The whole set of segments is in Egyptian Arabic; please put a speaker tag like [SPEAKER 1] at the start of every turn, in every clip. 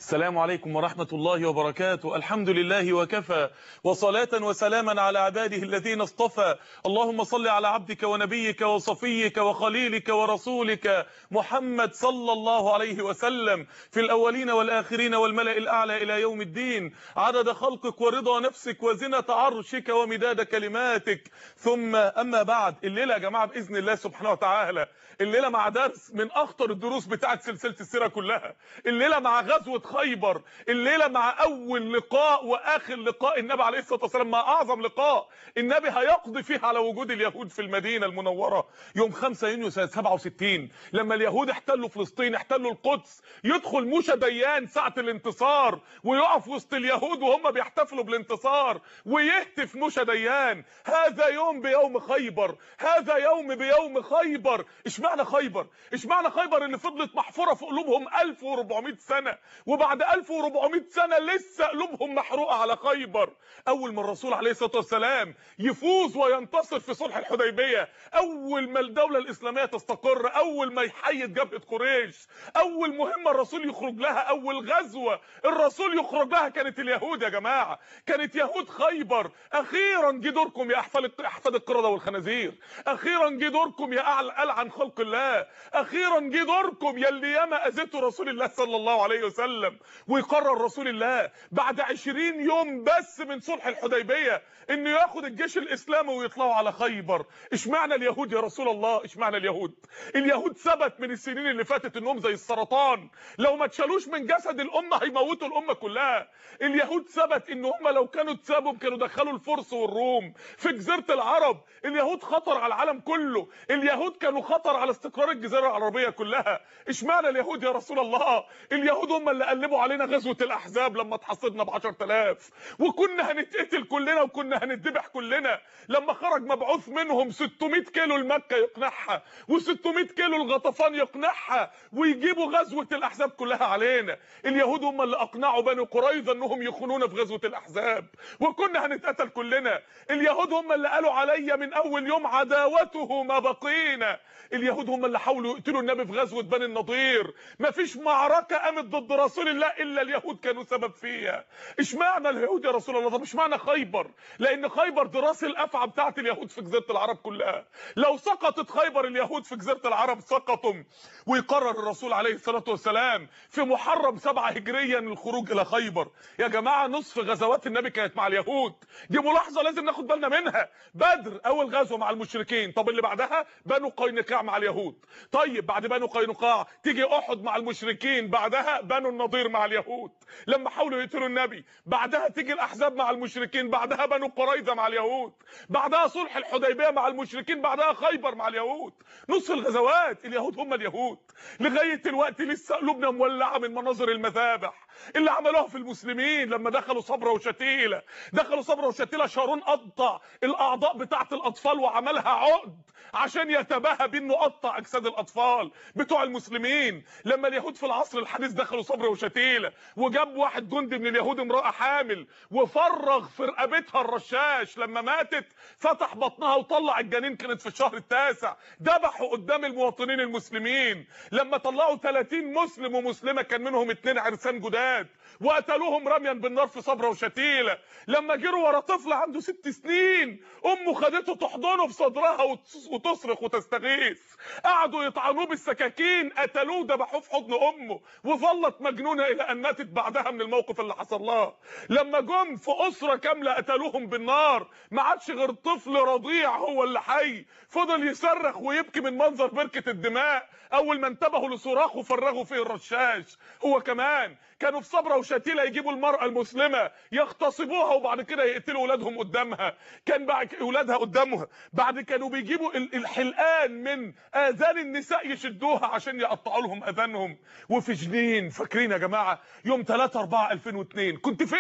[SPEAKER 1] السلام عليكم ورحمة الله وبركاته الحمد لله وكفى وصلاة وسلاما على عباده الذين اصطفى اللهم صل على عبدك ونبيك وصفيك وخليلك ورسولك محمد صلى الله عليه وسلم في الأولين والآخرين والملأ الأعلى إلى يوم الدين عدد خلقك ورضا نفسك وزنة عرشك ومداد كلماتك ثم أما بعد الليلة يا جماعة بإذن الله سبحانه وتعالى الليلة مع درس من أخطر الدروس بتاعت سلسلة السيرة كلها الليلة مع غزوة خيبر الليلة مع أول لقاء وآخر لقاء النبي عليه الصلاة والسلام مع أعظم لقاء النبي هيقضي فيه على وجود اليهود في المدينة المنورة يوم 5 يونيو سنة 67 لما اليهود احتلوا فلسطين احتلوا القدس يدخل موشى ديان ساعة الانتصار ويقف وسط اليهود وهم بيحتفلوا بالانتصار ويهتف موشى ديان هذا يوم بيوم خيبر هذا يوم بيوم خيبر اشمعنى خيبر اشمعنى خيبر اللي فضلت محفورة في قلوبهم 1400 سنة وبعد 1400 سنة لسه قلوبهم محروقة على خيبر اول ما الرسول عليه الصلاة والسلام يفوز وينتصر في صلح الحديبية اول ما الدولة الاسلامية تستقر اول ما يحيد جبهة قريش اول مهمة الرسول يخرج لها اول غزوة الرسول يخرج لها كانت اليهود يا جماعة كانت يهود خيبر اخيرا جه دوركم يا احفاد احفاد القردة والخنازير اخيرا جه دوركم يا العن خلق الله اخيرا جه دوركم يا اللي ياما اذيتوا رسول الله صلى الله عليه وسلم ويقرر رسول الله بعد 20 يوم بس من صلح الحديبيه انه ياخد الجيش الاسلامي ويطلعوا على خيبر اشمعنى اليهود يا رسول الله اشمعنى اليهود اليهود ثبت من السنين اللي فاتت انهم زي السرطان لو ما اتشالوش من جسد الامه هيموتوا الامه كلها اليهود ثبت ان هم لو كانوا اتسابوا كانوا دخلوا الفرس والروم في جزيره العرب اليهود خطر على العالم كله اليهود كانوا خطر على استقرار الجزيره العربيه كلها اشمعنى اليهود يا رسول الله اليهود هم اللي قلبوا علينا غزوه الاحزاب لما اتحصدنا ب 10000 وكنا هنتقتل كلنا وكنا هنتذبح كلنا لما خرج مبعوث منهم 600 كيلو لمكه يقنعها و600 كيلو الغطفان يقنعها ويجيبوا غزوه الاحزاب كلها علينا اليهود هم اللي اقنعوا بني قريظه انهم يخونونا في غزوه الاحزاب وكنا هنتقتل كلنا اليهود هم اللي قالوا عليا من اول يوم عداوته ما بقينا اليهود هم اللي حاولوا يقتلوا النبي في غزوه بني النضير مفيش معركه قامت ضد رسول الله الا اليهود كانوا سبب فيها اشمعنى اليهود يا رسول الله طب اشمعنى خيبر لان خيبر دي راس الافعى بتاعت اليهود في جزيره العرب كلها لو سقطت خيبر اليهود في جزيره العرب سقطوا ويقرر الرسول عليه الصلاه والسلام في محرم 7 هجريا الخروج الى خيبر يا جماعه نصف غزوات النبي كانت مع اليهود دي ملاحظه لازم ناخد بالنا منها بدر اول غزوه مع المشركين طب اللي بعدها بنو قينقاع مع اليهود طيب بعد بنو قينقاع تيجي احد مع المشركين بعدها بنو النضير مع اليهود لما حاولوا يقتلوا النبي بعدها تيجي الاحزاب مع المشركين بعدها بنو قريظه مع اليهود بعدها صلح الحديبيه مع المشركين بعدها خيبر مع اليهود نص الغزوات اليهود هم اليهود لغايه دلوقتي لسه قلوبنا مولعه من مناظر المذابح اللي عملوها في المسلمين لما دخلوا صبرا وشتيله دخلوا صبرا وشتيله شارون قطع الاعضاء بتاعه الاطفال وعملها عقد عشان يتباهى بانه قطع اجساد الاطفال بتوع المسلمين لما اليهود في العصر الحديث دخلوا صبرا وشتيله وجاب واحد جندي من اليهود امراه حامل وفرغ في رقبتها الرشاش لما ماتت فتح بطنها وطلع الجنين كانت في الشهر التاسع ذبحوا قدام المواطنين المسلمين لما طلعوا 30 مسلم ومسلمه كان منهم اتنين عرسان جداد وقتلوهم رميا بالنار في صبرا وشتيله لما جروا ورا طفل عنده ست سنين امه خدته تحضنه في صدرها وتصرخ وتستغيث قعدوا يطعنوه بالسكاكين قتلوه ذبحوه في حضن امه وظلت مجنونه الى ان ماتت بعدها من الموقف اللي حصل لها لما جم في اسره كامله قتلوهم بالنار ما عادش غير طفل رضيع هو اللي حي فضل يصرخ ويبكي من منظر بركه الدماء اول ما انتبهوا لصراخه فرغوا فيه الرشاش هو كمان كانوا في صبرا وشتيله يجيبوا المراه المسلمه يغتصبوها وبعد كده يقتلوا اولادهم قدامها كان بعد اولادها قدامها بعد كانوا بيجيبوا الحلقان من اذان النساء يشدوها عشان يقطعوا لهم اذانهم وفي جنين فاكرين يا جماعه يوم 3 4 2002 كنت فين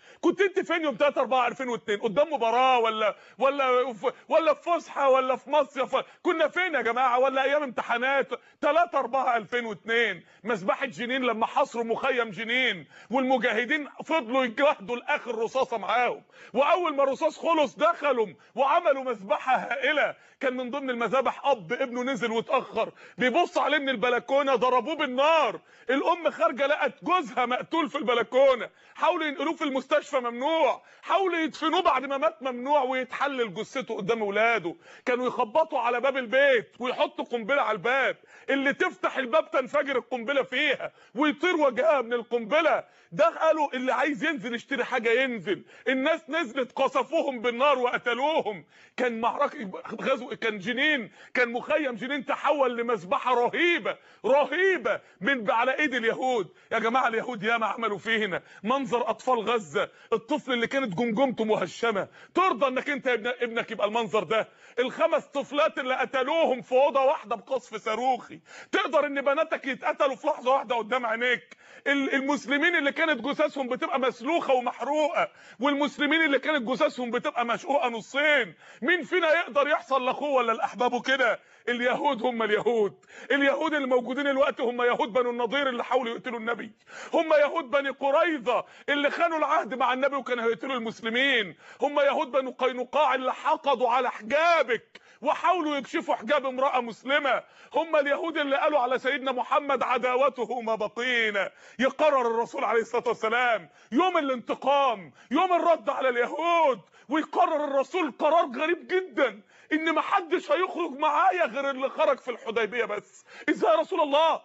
[SPEAKER 1] كنت انت فين يوم 3 4 2002 قدام مباراه ولا ولا ولا في فسحه ولا في مصيف كنا فين يا جماعه ولا ايام امتحانات 3 4 2002 مذبحه جنين لما حصروا مخيم جنين والمجاهدين فضلوا يجاهدوا لاخر رصاصه معاهم واول ما الرصاص خلص دخلوا وعملوا مذبحه هائله كان من ضمن المذابح اب ابنه نزل واتاخر بيبص عليه من البلكونه ضربوه بالنار الام خارجه لقت جوزها مقتول في البلكونه حاولوا ينقلوه في المستشفى ممنوع حاولوا يدفنوه بعد ما مات ممنوع ويتحلل جثته قدام اولاده كانوا يخبطوا على باب البيت ويحطوا قنبله على الباب اللي تفتح الباب تنفجر القنبله فيها ويطير وجهها من القنبله ده قالوا اللي عايز ينزل يشتري حاجه ينزل الناس نزلت قصفوهم بالنار وقتلوهم كان معركه غزو كان جنين كان مخيم جنين تحول لمذبحه رهيبه رهيبه من على ايد اليهود يا جماعه اليهود ياما عملوا فينا منظر اطفال غزه الطفل اللي كانت جمجمته مهشمه ترضى انك انت ابن ابنك يبقى المنظر ده الخمس طفلات اللي قتلوهم في اوضه واحده بقصف صاروخي تقدر ان بناتك يتقتلوا في لحظه واحده قدام عينيك المسلمين اللي كانت جثثهم بتبقى مسلوخه ومحروقه والمسلمين اللي كانت جثثهم بتبقى مشقوقه نصين مين فينا يقدر يحصل لاخوه ولا لاحبابه كده اليهود هم اليهود اليهود اللي موجودين الوقت هم يهود بنو النضير اللي حاولوا يقتلوا النبي هم يهود بني قريظه اللي خانوا العهد مع النبي وكانوا هيقتلوا المسلمين هم يهود بنو قينقاع اللي حقدوا على حجابك وحاولوا يكشفوا حجاب امراه مسلمه هم اليهود اللي قالوا على سيدنا محمد عداوته ما بقينا يقرر الرسول عليه الصلاه والسلام يوم الانتقام يوم الرد على اليهود ويقرر الرسول قرار غريب جدا ان ما حدش هيخرج معايا غير اللي خرج في الحديبيه بس ازاي يا رسول الله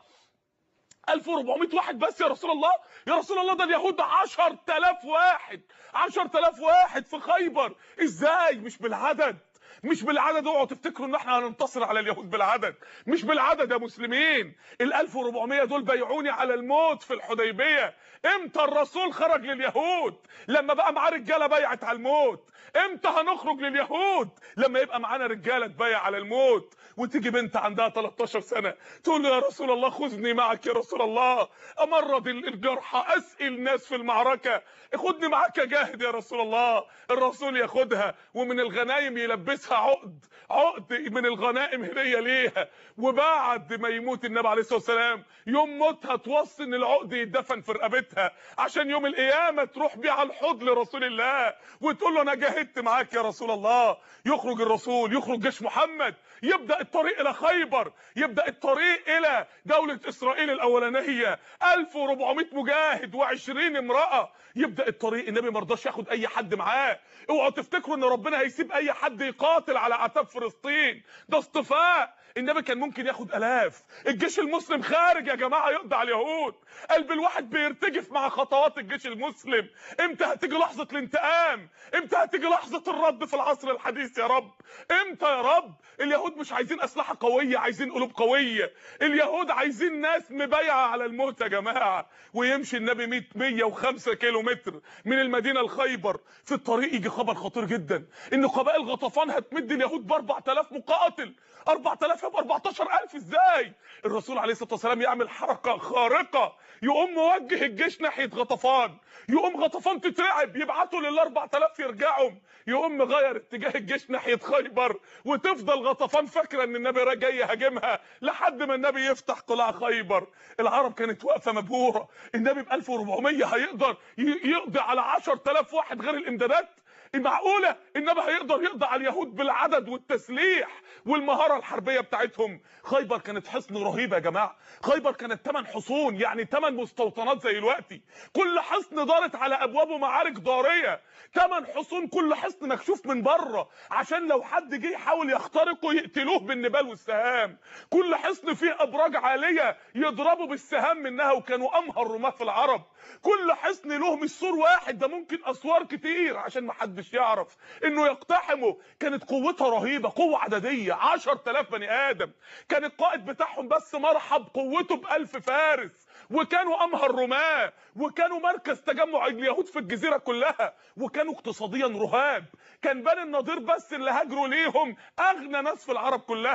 [SPEAKER 1] 1400 واحد بس يا رسول الله يا رسول الله ده اليهود 10000 واحد 10000 واحد في خيبر ازاي مش بالعدد مش بالعدد اوعوا تفتكروا ان احنا هننتصر على اليهود بالعدد مش بالعدد يا مسلمين ال 1400 دول بيعوني على الموت في الحديبيه امتى الرسول خرج لليهود لما بقى معاه رجاله بيعت على الموت امتى هنخرج لليهود لما يبقى معانا رجاله تبايع على الموت وتيجي بنت عندها 13 سنه تقول له يا رسول الله خذني معك يا رسول الله امرض الجرحى اسقي الناس في المعركه خدني معاك جاهد يا رسول الله الرسول ياخدها ومن الغنايم يلبسها عقد عقد من الغنائم هديه ليها وبعد ما يموت النبي عليه الصلاه والسلام يوم موتها توصي ان العقد يدفن في رقبتها عشان يوم القيامه تروح بيه على الحوض لرسول الله وتقول له انا جاهدت معاك يا رسول الله يخرج الرسول يخرج جيش محمد يبدا الطريق الى خيبر يبدا الطريق الى دوله اسرائيل الاولانيه 1400 مجاهد و20 امراه يبدا الطريق النبي ما رضاش ياخد اي حد معاه اوعوا تفتكروا ان ربنا هيسيب اي حد يقاتل على اعتاب فلسطين ده اصطفاء النبي كان ممكن ياخد الاف الجيش المسلم خارج يا جماعه يقضي على اليهود قلب الواحد بيرتجف مع خطوات الجيش المسلم امتى هتيجي لحظه الانتقام امتى هتيجي لحظه الرد في العصر الحديث يا رب امتى يا رب اليهود مش عايزين اسلحه قويه عايزين قلوب قويه اليهود عايزين ناس مبايعه على الموت يا جماعه ويمشي النبي 100 105 كيلو متر من المدينه لخيبر في الطريق يجي خبر خطير جدا ان قبائل غطفان هتمد اليهود ب 4000 مقاتل 4000 يبقى 14000 ازاي الرسول عليه الصلاه والسلام يعمل حركه خارقه يقوم موجه الجيش ناحيه غطفان يقوم غطفان تترعب يبعتوا لل 4000 يرجعوا يقوم مغير اتجاه الجيش ناحيه خيبر وتفضل غطفان فاكره ان النبي جاي يهاجمها لحد ما النبي يفتح قلاع خيبر العرب كانت واقفه مبهوره النبي ب 1400 هيقدر يقضي على 10000 واحد غير الامدادات معقوله النبي هيقدر يقضي على اليهود بالعدد والتسليح والمهاره الحربيه بتاعتهم خيبر كانت حصن رهيب يا جماعه خيبر كانت 8 حصون يعني 8 مستوطنات زي دلوقتي كل حصن دارت على ابوابه معارك ضاريه 8 حصون كل حصن مكشوف من بره عشان لو حد جه يحاول يخترقه يقتلوه بالنبال والسهام كل حصن فيه ابراج عاليه يضربوا بالسهام منها وكانوا امهر رماه في العرب كل حصن له مش سور واحد ده ممكن اسوار كتير عشان ما حدش يعرف انه يقتحمه كانت قوتها رهيبه قوه عدديه 10000 بني ادم كان القائد بتاعهم بس مرحب قوته بألف فارس وكانوا امهر رماه وكانوا مركز تجمع اليهود في الجزيره كلها وكانوا اقتصاديا رهاب كان بني النضير بس اللي هاجروا ليهم اغنى ناس في العرب كلها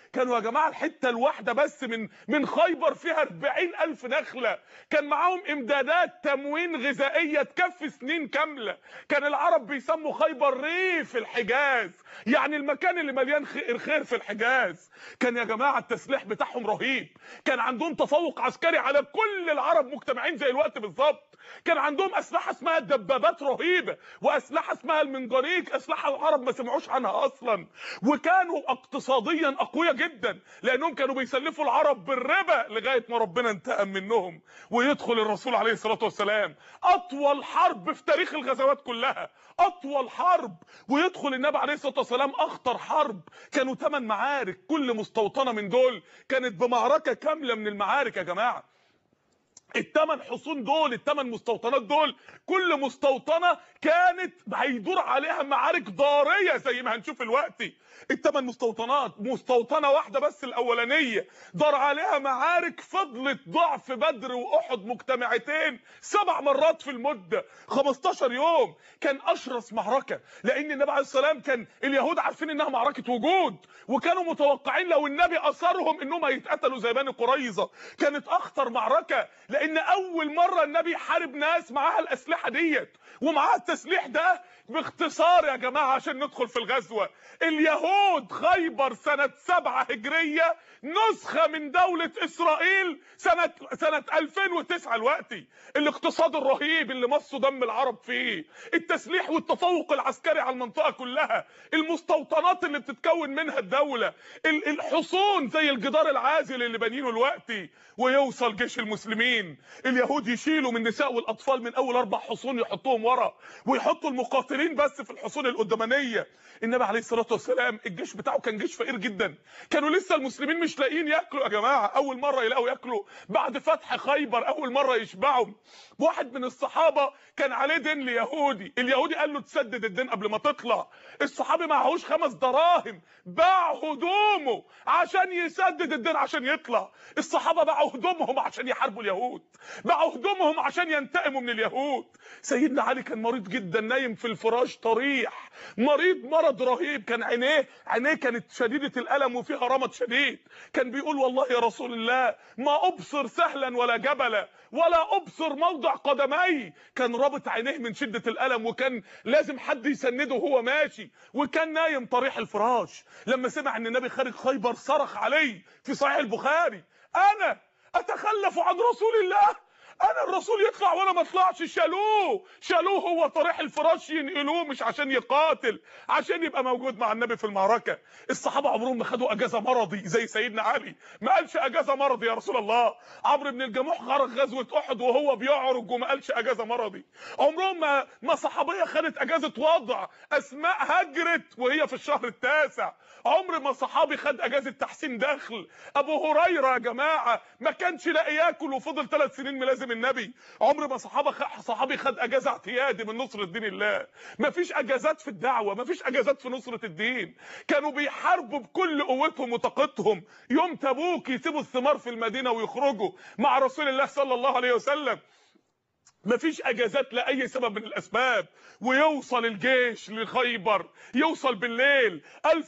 [SPEAKER 1] كانوا يا جماعه الحته الواحده بس من من خيبر فيها 40000 نخله كان معاهم امدادات تموين غذائيه تكفي سنين كامله كان العرب بيسموا خيبر ريف الحجاز يعني المكان اللي مليان خير خير في الحجاز كان يا جماعه التسليح بتاعهم رهيب كان عندهم تفوق عسكري على كل العرب مجتمعين زي الوقت بالظبط كان عندهم اسلحه اسمها الدبابات رهيبه واسلحه اسمها المنجنيق اسلحه العرب ما سمعوش عنها اصلا وكانوا اقتصاديا اقوياء جدا لانهم كانوا بيسلفوا العرب بالربا لغايه ما ربنا انتقم منهم ويدخل الرسول عليه الصلاه والسلام اطول حرب في تاريخ الغزوات كلها اطول حرب ويدخل النبي عليه الصلاه والسلام اخطر حرب كانوا ثمان معارك كل مستوطنه من دول كانت بمعركه كامله من المعارك يا جماعه الثمان حصون دول الثمان مستوطنات دول كل مستوطنه كانت هيدور عليها معارك ضاريه زي ما هنشوف دلوقتي الثمان مستوطنات مستوطنه واحده بس الاولانيه دار عليها معارك فضلت ضعف بدر واحد مجتمعتين سبع مرات في المده 15 يوم كان اشرس معركه لان النبي عليه السلام كان اليهود عارفين انها معركه وجود وكانوا متوقعين لو النبي اثرهم انهم هيتقتلوا زي بني قريظه كانت اخطر معركه لان اول مره النبي حارب ناس معاها الاسلحه ديت ومعاها التسليح ده باختصار يا جماعه عشان ندخل في الغزوه اليهود خيبر سنه 7 هجريه نسخه من دوله اسرائيل سنه سنه 2009 دلوقتي الاقتصاد الرهيب اللي مصوا دم العرب فيه التسليح والتفوق العسكري على المنطقه كلها المستوطنات اللي بتتكون منها الدوله الحصون زي الجدار العازل اللي بانيينه دلوقتي ويوصل جيش المسلمين اليهود يشيلوا من النساء والاطفال من اول اربع حصون يحطوهم ورا ويحطوا المقاتلين بس في الحصون القدامانيه النبي عليه الصلاه والسلام الجيش بتاعه كان جيش فقير جدا كانوا لسه المسلمين مش لاقيين ياكلوا يا جماعه اول مره يلاقوا ياكلوا بعد فتح خيبر اول مره يشبعوا واحد من الصحابه كان عليه دين ليهودي اليهودي قال له تسدد الدين قبل ما تطلع الصحابي معهوش خمس دراهم باع هدومه عشان يسدد الدين عشان يطلع الصحابه باعوا هدومهم عشان يحاربوا اليهود باعوا هدومهم عشان ينتقموا من اليهود سيدنا علي كان مريض جدا نايم في الفراش طريح مريض مرض رهيب كان عينيه عينيه كانت شديده الالم وفيها رمد شديد كان بيقول والله يا رسول الله ما ابصر سهلا ولا جبلا ولا ابصر موضع قدمي كان رابط عينيه من شده الالم وكان لازم حد يسنده وهو ماشي وكان نايم طريح الفراش لما سمع ان النبي خارج خيبر صرخ عليه في صحيح البخاري انا اتخلف عن رسول الله انا الرسول يطلع وانا ما اطلعش شالوه شالوه هو طريح الفراش ينقلوه مش عشان يقاتل عشان يبقى موجود مع النبي في المعركه الصحابه عمرهم ما خدوا اجازه مرضي زي سيدنا علي ما قالش اجازه مرضي يا رسول الله عمرو بن الجموح خرج غزوه احد وهو بيعرج وما قالش اجازه مرضي عمرهم ما ما صحابيه خدت اجازه وضع اسماء هجرت وهي في الشهر التاسع عمر ما صحابي خد اجازه تحسين دخل ابو هريره يا جماعه ما كانش لاقي ياكل وفضل ثلاث سنين ملازم النبي عمر ما صحابه خ... صحابي خد اجازه اعتيادي من نصره دين الله ما فيش اجازات في الدعوه ما فيش اجازات في نصره الدين كانوا بيحاربوا بكل قوتهم وطاقتهم يوم تبوك يسيبوا الثمار في المدينه ويخرجوا مع رسول الله صلى الله عليه وسلم مفيش اجازات لاي سبب من الاسباب ويوصل الجيش لخيبر يوصل بالليل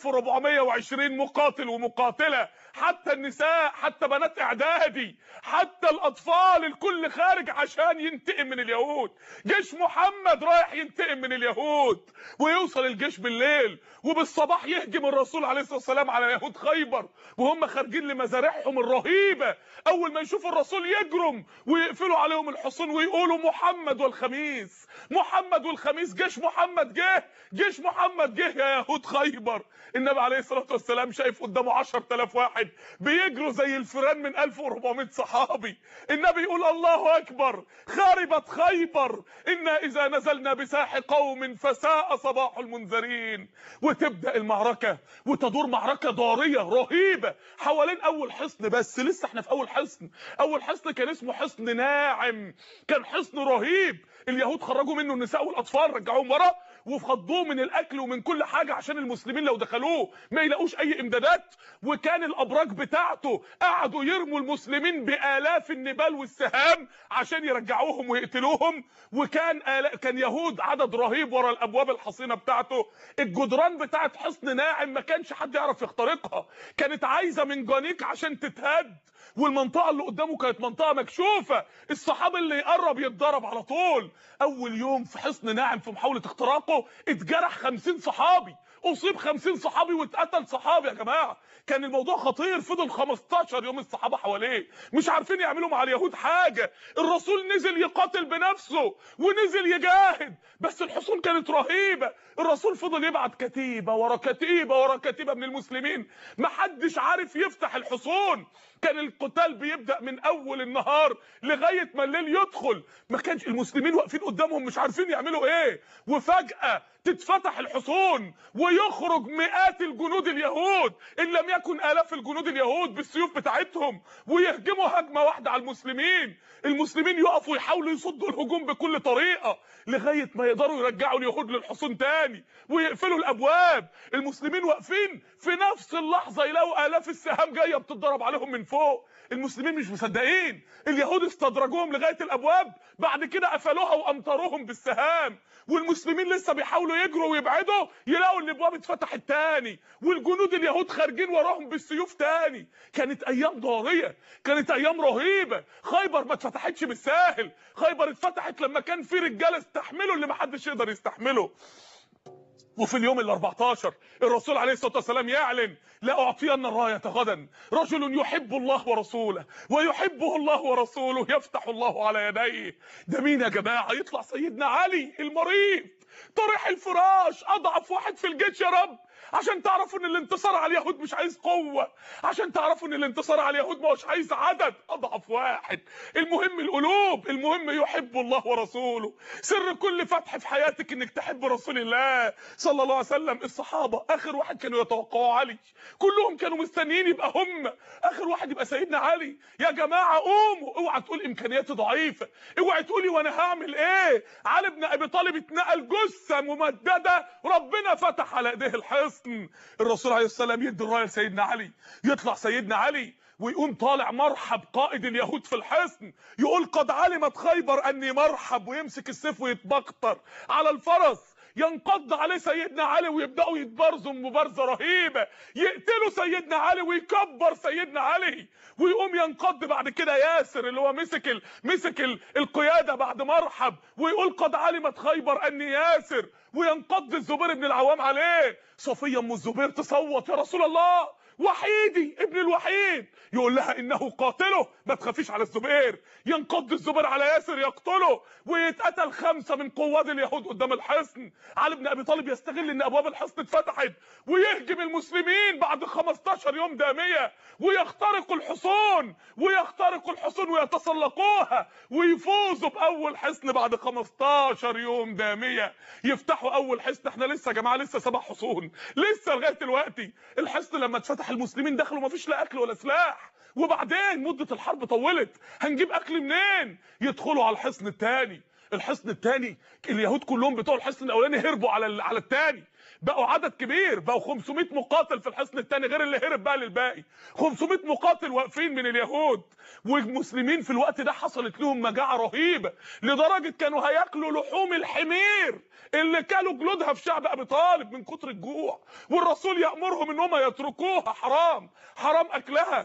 [SPEAKER 1] 1420 مقاتل ومقاتله حتى النساء حتى بنات اعدادي حتى الاطفال الكل خارج عشان ينتقم من اليهود جيش محمد رايح ينتقم من اليهود ويوصل الجيش بالليل وبالصباح يهجم الرسول عليه الصلاه والسلام على يهود خيبر وهم خارجين لمزارعهم الرهيبه اول ما يشوفوا الرسول يجرم ويقفلوا عليهم الحصون ويقولوا محمد والخميس محمد والخميس جيش محمد جه جيش محمد جه يا يهود خيبر النبي عليه الصلاه والسلام شايف قدامه 10000 واحد بيجروا زي الفيران من 1400 صحابي النبي يقول الله اكبر خربت خيبر انا اذا نزلنا بساح قوم فساء صباح المنذرين وتبدا المعركه وتدور معركه ضاريه رهيبه حوالين اول حصن بس لسه احنا في اول حصن اول حصن كان اسمه حصن ناعم كان حصن رهيب اليهود خرجوا منه النساء والاطفال رجعوهم ورا وفضوه من الاكل ومن كل حاجه عشان المسلمين لو دخلوه ما يلاقوش اي امدادات وكان الابراج بتاعته قعدوا يرموا المسلمين بالاف النبال والسهام عشان يرجعوهم ويقتلوهم وكان آلا كان يهود عدد رهيب ورا الابواب الحصينه بتاعته الجدران بتاعت حصن ناعم ما كانش حد يعرف يخترقها كانت عايزه من جانيك عشان تتهد والمنطقه اللي قدامه كانت منطقه مكشوفه الصحابي اللي يقرب يتضرب على طول اول يوم في حصن ناعم في محاوله اختراقه اتجرح 50 صحابي اصيب 50 صحابي واتقتل صحابي يا جماعه كان الموضوع خطير فضل 15 يوم الصحابه حواليه مش عارفين يعملوا مع اليهود حاجه الرسول نزل يقاتل بنفسه ونزل يجاهد بس الحصون كانت رهيبه الرسول فضل يبعت كتيبه ورا كتيبه ورا كتيبه من المسلمين محدش عارف يفتح الحصون كان القتال بيبدا من اول النهار لغايه ما الليل يدخل ما كانش المسلمين واقفين قدامهم مش عارفين يعملوا ايه وفجاه تتفتح الحصون ويخرج مئات الجنود اليهود ان لم يكن الاف الجنود اليهود بالسيوف بتاعتهم ويهجموا هجمه واحده على المسلمين المسلمين يقفوا يحاولوا يصدوا الهجوم بكل طريقه لغايه ما يقدروا يرجعوا اليهود للحصون تاني ويقفلوا الابواب المسلمين واقفين في نفس اللحظه يلاقوا الاف السهام جايه بتضرب عليهم من فوق المسلمين مش مصدقين اليهود استدرجوهم لغايه الابواب بعد كده قفلوها وامطروهم بالسهام والمسلمين لسه بيحاولوا يجروا ويبعدوا يلاقوا الابواب اتفتحت تاني والجنود اليهود خارجين وراهم بالسيوف تاني كانت ايام ضاريه كانت ايام رهيبه خيبر ما اتفتحتش بالساهل خيبر اتفتحت لما كان في رجاله استحملوا اللي ما حدش يقدر يستحمله وفي اليوم ال 14 الرسول عليه الصلاه والسلام يعلن لاعطين الرايه غدا رجل يحب الله ورسوله ويحبه الله ورسوله يفتح الله على يديه ده مين يا جماعه يطلع سيدنا علي المريض طرح الفراش اضعف واحد في الجيش يا رب عشان تعرفوا ان الانتصار على اليهود مش عايز قوه عشان تعرفوا ان الانتصار على اليهود مش عايز عدد اضعف واحد المهم القلوب المهم يحب الله ورسوله سر كل فتح في حياتك انك تحب رسول الله صلى الله عليه وسلم الصحابه اخر واحد كانوا يتوقعوا علي كلهم كانوا مستنيين يبقى هم اخر واحد يبقى سيدنا علي يا جماعه قوموا اوعى تقول امكانياتي ضعيفه اوعى تقولي وانا هعمل ايه علي بن ابي طالب اتنقل جثه ممدده ربنا فتح على ايديه الحصن الرسول عليه السلام يدي الرايه لسيدنا علي يطلع سيدنا علي ويقوم طالع مرحب قائد اليهود في الحصن يقول قد علمت خيبر اني مرحب ويمسك السيف ويتبختر على الفرس ينقض عليه سيدنا علي ويبداوا يتبارزوا مبارزه رهيبه يقتلوا سيدنا علي ويكبر سيدنا علي ويقوم ينقض بعد كده ياسر اللي هو مسك ال... مسك ال... القياده بعد مرحب ويقول قد علمت خيبر اني ياسر وينقض الزبير بن العوام عليه صفيه ام الزبير تصوت يا رسول الله وحيدي ابن الوحيد يقول لها انه قاتله ما تخافيش على الزبير ينقض الزبير على ياسر يقتله ويتقتل خمسه من قواد اليهود قدام الحصن علي بن ابي طالب يستغل ان ابواب الحصن اتفتحت ويهجم المسلمين بعد 15 يوم داميه ويخترقوا الحصون ويخترقوا الحصون ويتسلقوها ويفوزوا باول حصن بعد 15 يوم داميه يفتحوا اول حصن احنا لسه يا جماعه لسه سبع حصون لسه لغايه دلوقتي الحصن لما اتفتح المسلمين دخلوا مفيش لا اكل ولا سلاح وبعدين مده الحرب طولت هنجيب اكل منين يدخلوا على الحصن الثاني الحصن الثاني اليهود كلهم بتوع الحصن الاولاني هربوا على على الثاني بقوا عدد كبير بقوا 500 مقاتل في الحصن الثاني غير اللي هرب بقى للباقي 500 مقاتل واقفين من اليهود والمسلمين في الوقت ده حصلت لهم مجاعه رهيبه لدرجه كانوا هياكلوا لحوم الحمير اللي كانوا جلودها في شعب ابي طالب من كتر الجوع والرسول يامرهم ان هم يتركوها حرام حرام اكلها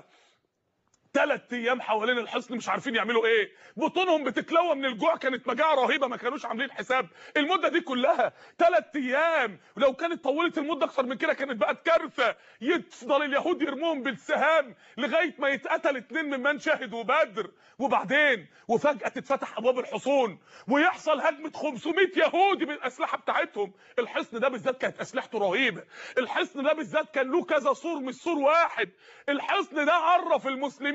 [SPEAKER 1] ثلاث ايام حوالين الحصن مش عارفين يعملوا ايه بطونهم بتتلوى من الجوع كانت مجاعه رهيبه ما كانوش عاملين حساب المده دي كلها ثلاث ايام ولو كانت طولت المده اكتر من كده كانت بقت كارثه يفضل اليهود يرموهم بالسهام لغايه ما يتقتل اتنين ممن شهدوا بدر وبعدين وفجاه تتفتح ابواب الحصون ويحصل هجمه 500 يهودي بالاسلحه بتاعتهم الحصن ده بالذات كانت اسلحته رهيبه الحصن ده بالذات كان له كذا سور مش سور واحد الحصن ده عرف المسلمين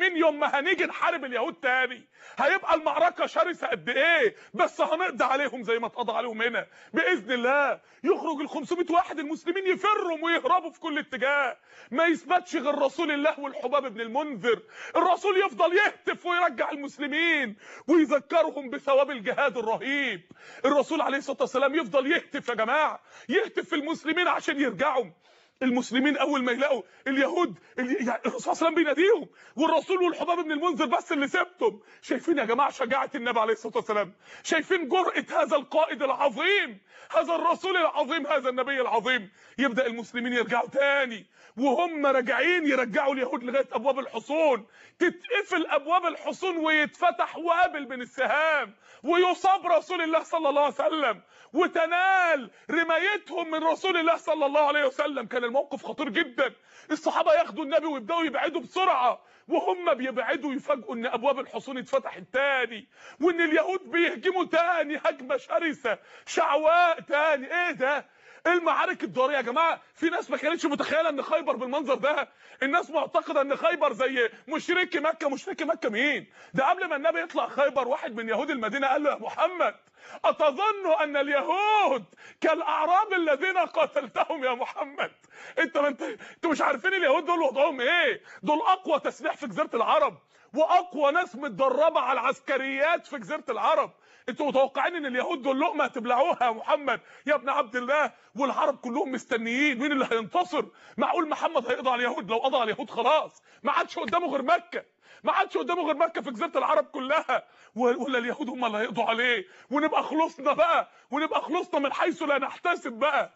[SPEAKER 1] المسلمين يوم ما هنيجي نحارب اليهود تاني هيبقى المعركه شرسه قد ايه بس هنقضي عليهم زي ما اتقضى عليهم هنا باذن الله يخرج ال 500 واحد المسلمين يفروا ويهربوا في كل اتجاه ما يثبتش غير رسول الله والحباب بن المنذر الرسول يفضل يهتف ويرجع المسلمين ويذكرهم بثواب الجهاد الرهيب الرسول عليه الصلاه والسلام يفضل يهتف يا جماعه يهتف في المسلمين عشان يرجعوا المسلمين اول ما يلاقوا اليهود ال- يعني الرسول صلى الله عليه وسلم بيناديهم والرسول والحباب بن المنذر بس اللي سبتم شايفين يا جماعه شجاعه النبي عليه الصلاه والسلام شايفين جرأه هذا القائد العظيم هذا الرسول العظيم هذا النبي العظيم يبدا المسلمين يرجعوا تاني وهم راجعين يرجعوا اليهود لغايه ابواب الحصون تتقفل ابواب الحصون ويتفتح وابل من السهام ويصاب رسول الله صلى الله عليه وسلم وتنال رمايتهم من رسول الله صلى الله عليه وسلم كان الموقف خطير جدا الصحابه ياخدوا النبي ويبداوا يبعدوا بسرعه وهم بيبعدوا يفاجئوا ان ابواب الحصون اتفتحت تاني وان اليهود بيهجموا تاني هجمه شرسه شعواء تاني ايه ده المعارك الدوريه يا جماعه في ناس ما كانتش متخيله ان خيبر بالمنظر ده الناس معتقده ان خيبر زي مشركي مكه مشركي مكه مين ده قبل ما النبي يطلع خيبر واحد من يهود المدينه قال له يا محمد اتظن ان اليهود كالاعراب الذين قاتلتهم يا محمد انت ما انت انتوا مش عارفين اليهود دول وضعهم ايه دول اقوى تسليح في جزيره العرب واقوى ناس متدربه على العسكريات في جزيره العرب انتوا متوقعين ان اليهود دول لقمه هتبلعوها يا محمد يا ابن عبد الله والعرب كلهم مستنيين مين اللي هينتصر معقول محمد هيقضي على اليهود لو قضى على اليهود خلاص ما عادش قدامه غير مكه ما عادش قدامه غير مكه في جزيره العرب كلها ولا اليهود هم اللي هيقضوا عليه ونبقى خلصنا بقى ونبقى خلصنا من حيث لا نحتسب بقى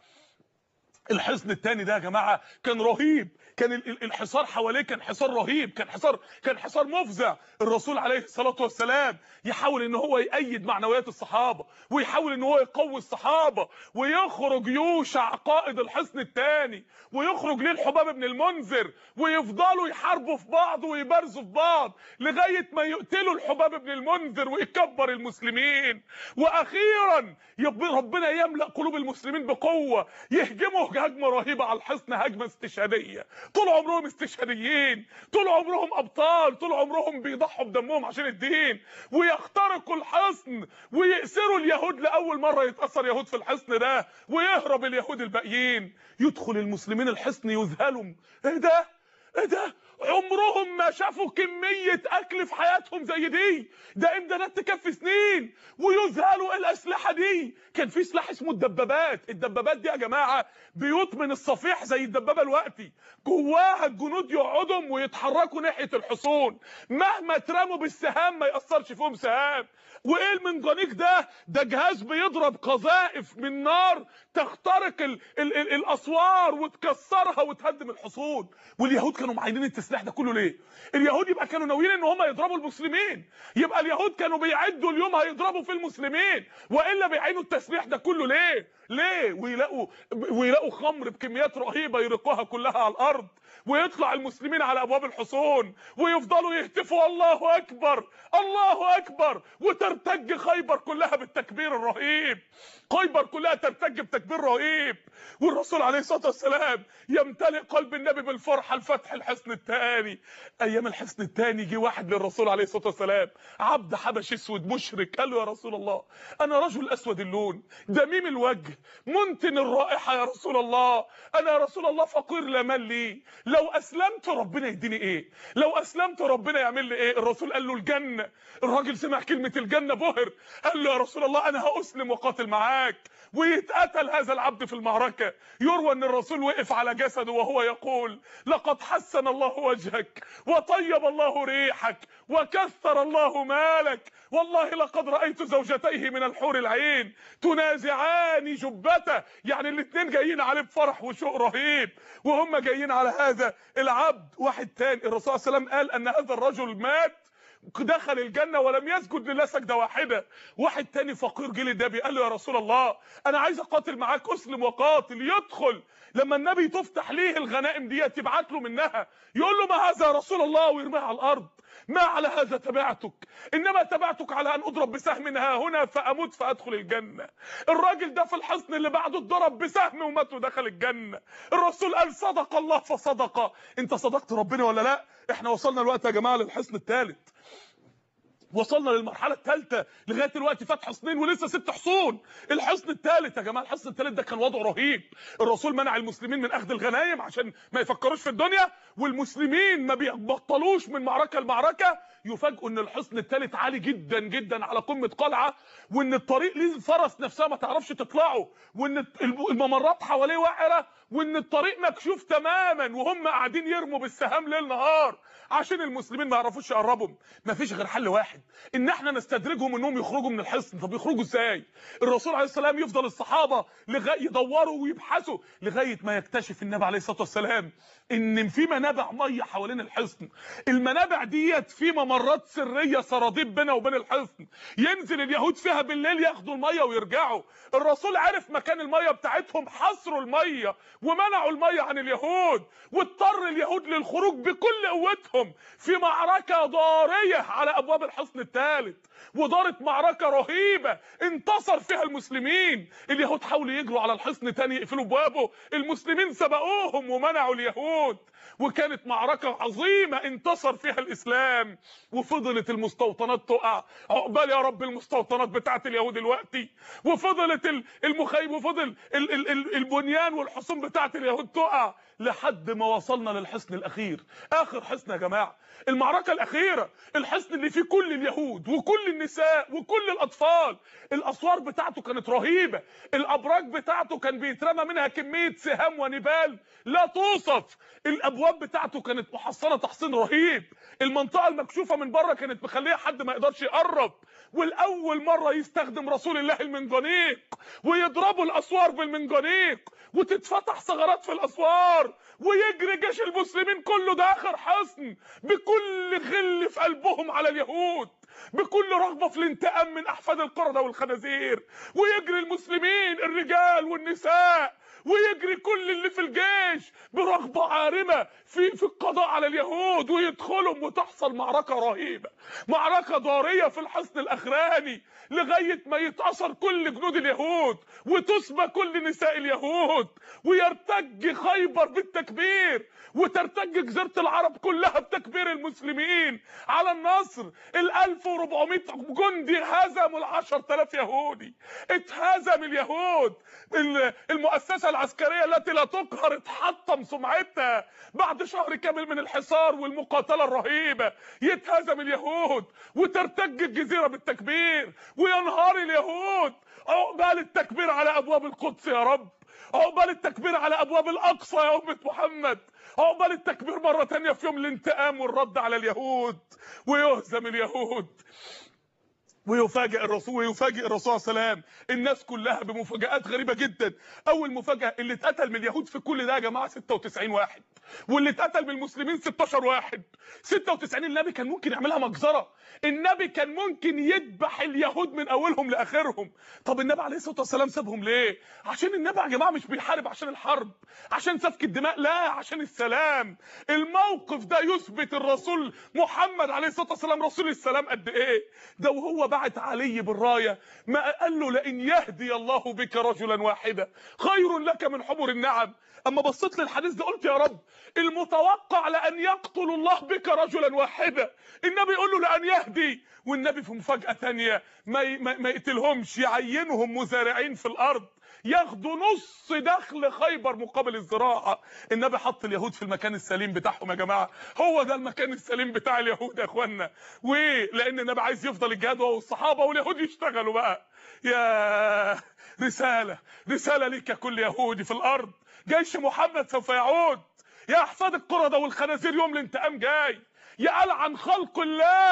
[SPEAKER 1] الحصن الثاني ده يا جماعه كان رهيب كان ال- ال- الحصار حواليه كان حصار رهيب كان حصار كان حصار مفزع الرسول عليه الصلاه والسلام يحاول ان هو يأيد معنويات الصحابه ويحاول ان هو يقوي الصحابه ويخرج يوشع قائد الحصن الثاني ويخرج ليه الحباب بن المنذر ويفضلوا يحاربوا في بعض ويبارزوا في بعض لغايه ما يقتلوا الحباب بن المنذر ويكبر المسلمين واخيرا يب- ربنا يملأ قلوب المسلمين بقوه يهجموا هجمه رهيبه على الحصن هجمه استشهاديه طول عمرهم استشهاديين طول عمرهم ابطال طول عمرهم بيضحوا بدمهم عشان الدين ويخترقوا الحصن ويأسروا اليهود لاول مره يتأثر يهود في الحصن ده ويهرب اليهود الباقيين يدخل المسلمين الحصن يذهلوا ايه ده ايه ده عمرهم ما شافوا كمية أكل في حياتهم زي دي ده إمدادات تكفي سنين ويذهلوا إيه الأسلحة دي كان في سلاح اسمه الدبابات الدبابات دي يا جماعة بيوت من الصفيح زي الدبابة الوقتي جواها الجنود يقعدوا ويتحركوا ناحية الحصون مهما اترموا بالسهام ما يأثرش فيهم سهام وايه المنجنيق ده ده جهاز بيضرب قذائف من نار تخترق ال ال ال الاسوار وتكسرها وتهدم الحصون واليهود كانوا معينين التسليح ده كله ليه اليهود يبقى كانوا ناويين ان هم يضربوا المسلمين يبقى اليهود كانوا بيعدوا اليوم هيضربوا في المسلمين والا بيعينوا التسليح ده كله ليه ليه ويلاقوا ويلاقوا خمر بكميات رهيبه يرقوها كلها على الارض ويطلع المسلمين على ابواب الحصون ويفضلوا يهتفوا الله اكبر الله اكبر وترتج خيبر كلها بالتكبير الرهيب خيبر كلها ترتج بتكبير رهيب والرسول عليه الصلاه والسلام يمتلئ قلب النبي بالفرحه لفتح الحصن الثاني ايام الحصن الثاني جه واحد للرسول عليه الصلاه والسلام عبد حبشي اسود مشرك قال له يا رسول الله انا رجل اسود اللون دميم الوجه منتن الرائحه يا رسول الله انا يا رسول الله فقير لا مال لي لو اسلمت ربنا يديني ايه لو اسلمت ربنا يعمل لي ايه الرسول قال له الجنه الراجل سمع كلمه الجنه بهر قال له يا رسول الله انا هاسلم وقاتل معاك ويتقتل هذا العبد في المعركه يروى ان الرسول وقف على جسده وهو يقول لقد حسن الله وجهك وطيب الله ريحك وكثر الله مالك والله لقد رايت زوجتيه من الحور العين تنازعان جبته يعني الاثنين جايين عليه بفرح وشوق رهيب وهم جايين على هذا العبد واحد تاني الرسول صلى الله عليه وسلم قال ان هذا الرجل مات دخل الجنه ولم يسجد لله سجده واحده واحد تاني فقير جه للنبي قال له يا رسول الله انا عايز اقاتل معاك اسلم وقاتل يدخل لما النبي تفتح ليه الغنائم ديت يبعت له منها يقول له ما هذا يا رسول الله ويرميها على الارض ما على هذا تبعتك انما تبعتك على ان اضرب بسهم ها هنا فاموت فادخل الجنه الراجل ده في الحصن اللي بعده اتضرب بسهم ومات ودخل الجنه الرسول قال صدق الله فصدق انت صدقت ربنا ولا لا احنا وصلنا الوقت يا جماعه للحصن الثالث وصلنا للمرحله الثالثه لغايه دلوقتي فتح حصنين ولسه ست حصون الحصن الثالث يا جماعه الحصن الثالث ده كان وضعه رهيب الرسول منع المسلمين من اخذ الغنايم عشان ما يفكروش في الدنيا والمسلمين ما بيبطلوش من معركه لمعركه يفاجئوا ان الحصن الثالث عالي جدا جدا على قمه قلعه وان الطريق ليه الفرس نفسها ما تعرفش تطلعه وان الممرات حواليه وعره وان الطريق مكشوف تماما وهم قاعدين يرموا بالسهام ليل نهار عشان المسلمين ما يعرفوش يقربوا مفيش غير حل واحد ان احنا نستدرجهم انهم يخرجوا من الحصن طب يخرجوا ازاي الرسول عليه السلام يفضل الصحابه لغايه يدوروا ويبحثوا لغايه ما يكتشف النبي عليه الصلاه والسلام ان في منابع ميه حوالين الحصن المنابع ديت في ممرات سريه سراديب بينها وبين الحصن ينزل اليهود فيها بالليل ياخدوا الميه ويرجعوا الرسول عرف مكان الميه بتاعتهم حصروا الميه ومنعوا الميه عن اليهود واضطر اليهود للخروج بكل قوتهم في معركه ضاريه على ابواب الحصن الثالث ودارت معركة رهيبة انتصر فيها المسلمين اليهود حاولوا يجروا على الحصن تاني يقفلوا بوابه المسلمين سبقوهم ومنعوا اليهود وكانت معركة عظيمة انتصر فيها الإسلام وفضلت المستوطنات تقع عقبال يا رب المستوطنات بتاعت اليهود دلوقتي وفضلت المخيم وفضل ال ال ال البنيان والحصون بتاعت اليهود تقع لحد ما وصلنا للحصن الأخير آخر حصن يا جماعة المعركة الأخيرة الحصن اللي فيه كل اليهود وكل النساء وكل الأطفال الأسوار بتاعته كانت رهيبة الأبراج بتاعته كان بيترمى منها كمية سهام ونبال لا توصف الأبواب بتاعته كانت محصنة تحصين رهيب المنطقة المكشوفة من بره كانت مخليها حد ما يقدرش يقرب والأول مرة يستخدم رسول الله المنجنيق ويضربوا الأسوار بالمنجنيق وتتفتح ثغرات في الأسوار ويجري جيش المسلمين كله ده آخر حصن بكل غل في قلبهم على اليهود بكل رغبة في الانتقام من أحفاد القردة والخنازير ويجري المسلمين الرجال والنساء ويجري كل اللي في الجيش برغبة عارمة في في القضاء على اليهود ويدخلهم وتحصل معركة رهيبة معركة ضارية في الحصن الأخراني لغاية ما يتأثر كل جنود اليهود وتسبى كل نساء اليهود ويرتج خيبر بالتكبير وترتج جزيرة العرب كلها بتكبير المسلمين على النصر ال 1400 جندي هزموا ال 10000 يهودي اتهزم اليهود المؤسسة العسكرية التي لا تقهر اتحطم سمعتها بعد شهر كامل من الحصار والمقاتلة الرهيبة يتهزم اليهود وترتج الجزيرة بالتكبير وينهار اليهود عقبال التكبير على ابواب القدس يا رب عقبال التكبير على ابواب الاقصى يا امه محمد عقبال التكبير مره تانية في يوم الانتقام والرد على اليهود ويهزم اليهود ويفاجئ الرسول ويفاجئ الرسول صلى الله عليه وسلم الناس كلها بمفاجآت غريبة جدا اول مفاجأة اللي اتقتل من اليهود في كل ده يا جماعة 96 واحد واللي اتقتل من المسلمين 16 واحد 96 النبي كان ممكن يعملها مجزرة النبي كان ممكن يذبح اليهود من اولهم لاخرهم طب النبي عليه الصلاة والسلام سابهم ليه عشان النبي يا جماعة مش بيحارب عشان الحرب عشان سفك الدماء لا عشان السلام الموقف ده يثبت الرسول محمد عليه الصلاة والسلام رسول السلام قد ايه ده وهو بعت علي بالرايه ما قال له لئن يهدي الله بك رجلا واحدا خير لك من حمر النعم اما بصيت للحديث ده قلت يا رب المتوقع لان يقتل الله بك رجلا واحدا النبي يقول له لان يهدي والنبي في مفاجاه ثانيه ما ما, ما يقتلهمش يعينهم مزارعين في الارض ياخدوا نص دخل خيبر مقابل الزراعه النبي حط اليهود في المكان السليم بتاعهم يا جماعه هو ده المكان السليم بتاع اليهود يا اخوانا ولان النبي عايز يفضل الجهاد هو والصحابه واليهود يشتغلوا بقى يا رساله رساله ليك يا كل يهودي في الارض جيش محمد سوف يعود يا احفاد القردة والخنازير يوم الانتقام جاي يا ألعن خلق الله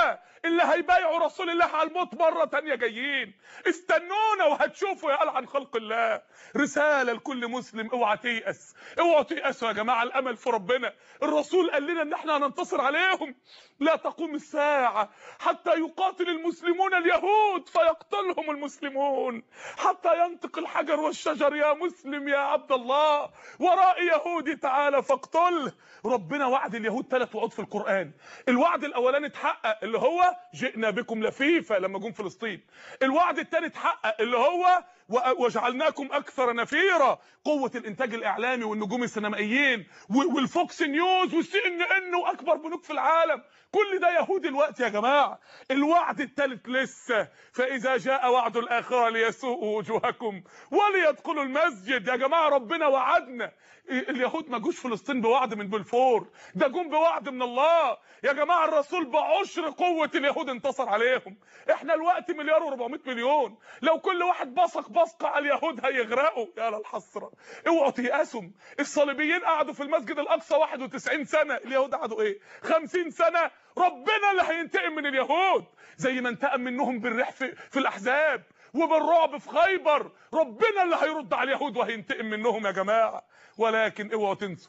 [SPEAKER 2] اللي هيبايعوا رسول الله على الموت مره تانية جايين استنونا وهتشوفوا يا عن خلق الله رساله لكل مسلم اوعى تيأس اوعوا تيأسوا يا جماعه الامل في ربنا الرسول قال لنا ان احنا هننتصر عليهم لا تقوم الساعه حتى يقاتل المسلمون اليهود فيقتلهم المسلمون حتى ينطق الحجر والشجر يا مسلم يا عبد الله وراء يهودي تعالى فاقتله ربنا وعد اليهود ثلاث وعود في القرآن الوعد الاولاني اتحقق اللي هو جئنا بكم لفيفا لما جم فلسطين الوعد الثاني اتحقق اللي هو و- وجعلناكم اكثر نفيرا قوه الانتاج الاعلامي والنجوم السينمائيين و- والفوكس نيوز والسي ان ان واكبر بنوك في العالم كل ده يهودي الوقت يا جماعه الوعد الثالث لسه فاذا جاء وعد الاخره ليسوءوا وجوهكم وليدخلوا المسجد يا جماعه ربنا وعدنا اليهود ما جوش فلسطين بوعد من بلفور ده جم بوعد من الله يا جماعه الرسول بعشر قوه اليهود انتصر عليهم احنا الوقت مليار و400 مليون لو كل واحد بصق بصقه على اليهود هيغرقوا يا للحسره اوعوا تيأسوا الصليبيين قعدوا في المسجد الاقصى 91 سنه اليهود قعدوا ايه 50 سنه ربنا اللي هينتقم من اليهود زي ما انتقم منهم بالريح في, في الاحزاب وبالرعب في خيبر ربنا اللي هيرد على اليهود وهينتقم منهم يا جماعه ولكن اوعوا تنسوا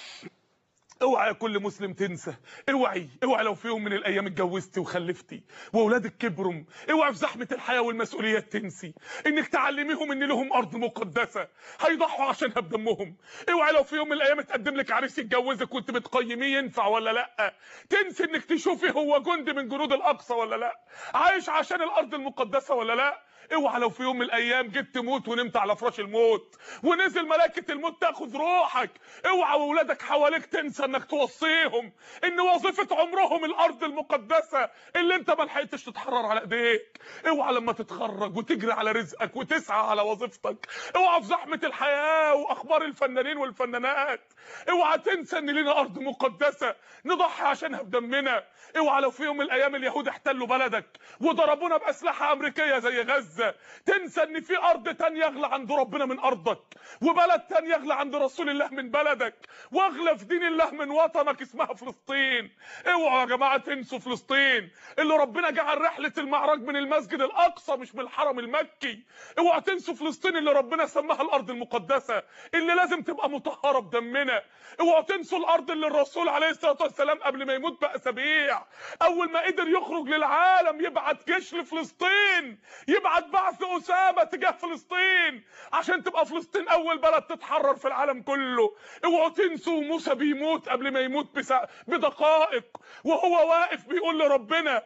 [SPEAKER 2] اوعى يا كل مسلم تنسى اوعي اوعي لو في يوم من الايام اتجوزتي وخلفتي واولادك كبروا اوعي في زحمه الحياه والمسؤوليات تنسي انك تعلميهم ان لهم ارض مقدسه هيضحوا عشانها بدمهم اوعي لو في يوم من الايام اتقدم لك عريس يتجوزك وانت بتقيميه ينفع ولا لا تنسي انك تشوفي هو جندي من جنود الاقصى ولا لا عايش عشان الارض المقدسه ولا لا اوعى لو في يوم من الايام جيت تموت ونمت على فراش الموت ونزل ملائكه الموت تاخذ روحك اوعى واولادك حواليك تنسى انك توصيهم ان وظيفه عمرهم الارض المقدسه اللي انت ما لحقتش تتحرر على ايديك اوعى لما تتخرج وتجري على رزقك وتسعى على وظيفتك اوعى في زحمه الحياه واخبار الفنانين والفنانات اوعى تنسى ان لينا ارض مقدسه نضحي عشانها بدمنا اوعى لو في يوم من الايام اليهود احتلوا بلدك وضربونا باسلحه امريكيه زي غزه تنسى ان في ارض تانية اغلى عند ربنا من ارضك وبلد تانية اغلى عند رسول الله من بلدك واغلى في دين الله من وطنك اسمها فلسطين اوعوا يا جماعه تنسوا فلسطين اللي ربنا جعل رحله المعراج من المسجد الاقصى مش من الحرم المكي اوعوا تنسوا فلسطين اللي ربنا سماها الارض المقدسه اللي لازم تبقى مطهره بدمنا اوعوا تنسوا الارض اللي الرسول عليه الصلاه والسلام قبل ما يموت باسابيع اول ما قدر يخرج للعالم يبعت جيش لفلسطين يبعت بعث اسامه تجاه فلسطين عشان تبقى فلسطين اول بلد تتحرر في العالم كله اوعوا تنسوا موسى بيموت قبل ما يموت بسا... بدقائق وهو واقف بيقول لربنا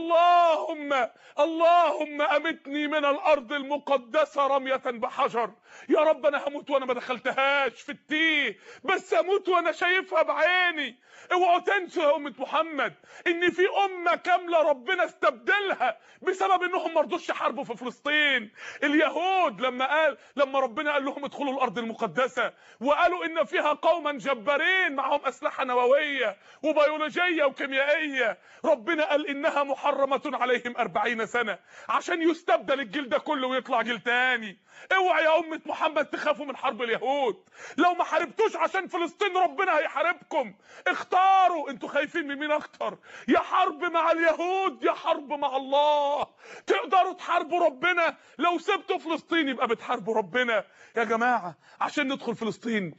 [SPEAKER 2] اللهم اللهم امتني من الارض المقدسه رميه بحجر يا رب انا هموت وانا ما دخلتهاش في التيه بس اموت وانا شايفها بعيني اوعوا تنسوا يا امه محمد ان في امه كامله ربنا استبدلها بسبب انهم ما رضوش يحاربوا في فلسطين اليهود لما قال لما ربنا قال لهم ادخلوا الارض المقدسه وقالوا ان فيها قوما جبارين معهم اسلحه نوويه وبيولوجيه وكيميائيه ربنا قال انها محرمه عليهم أربعين سنه عشان يستبدل الجيل ده كله ويطلع جيل تاني اوعى يا امه محمد تخافوا من حرب اليهود لو ما حاربتوش عشان فلسطين ربنا هيحاربكم اختاروا انتوا خايفين من مين اكتر يا حرب مع اليهود يا حرب مع الله تقدروا تحاربوا ربنا لو سبتوا فلسطين يبقى بتحاربوا ربنا يا جماعه عشان ندخل فلسطين